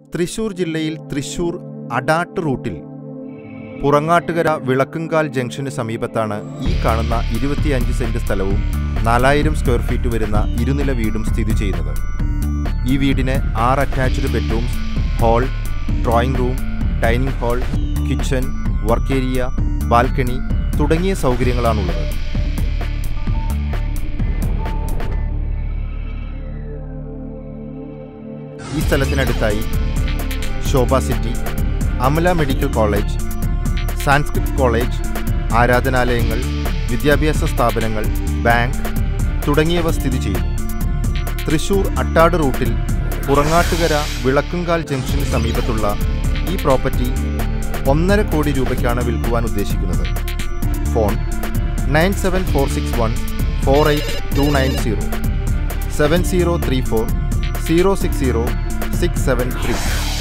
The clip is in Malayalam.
തൃശൂർ ജില്ലയിൽ തൃശൂർ അടാട്ട് റൂട്ടിൽ പുറങ്ങാട്ടുകര വിളക്കുംകാൽ ജംഗ്ഷന് സമീപത്താണ് ഈ കാണുന്ന ഇരുപത്തിയഞ്ച് സെന്റ് സ്ഥലവും നാലായിരം സ്ക്വയർ ഫീറ്റ് വരുന്ന ഇരുനില വീടും സ്ഥിതി ചെയ്യുന്നത് ഈ വീടിന് ആറ് attached bedrooms hall drawing room dining hall kitchen work area balcony തുടങ്ങിയ സൗകര്യങ്ങളാണുള്ളത് ഈ സ്ഥലത്തിനടുത്തായി Sobha city Amala medical college Sanskrit college ആരാധനാലയങ്ങൾ വിദ്യാഭ്യാസ സ്ഥാപനങ്ങൾ ബാങ്ക് തുടങ്ങിയവ സ്ഥിതി ചെയ്യുന്നു തൃശൂർ അട്ടാട് റൂട്ടിൽ പുറങ്ങാട്ടുകര വിളക്കുംകാൽ ജംഗ്ഷന് സമീപത്തുള്ള ഈ പ്രോപ്പർട്ടി ഒന്നര കോടി രൂപയ്ക്കാണ് വിൽക്കുവാൻ ഉദ്ദേശിക്കുന്നത് phone nine seven four six one four eight two nine zero seven zero three four zero six zero six seven three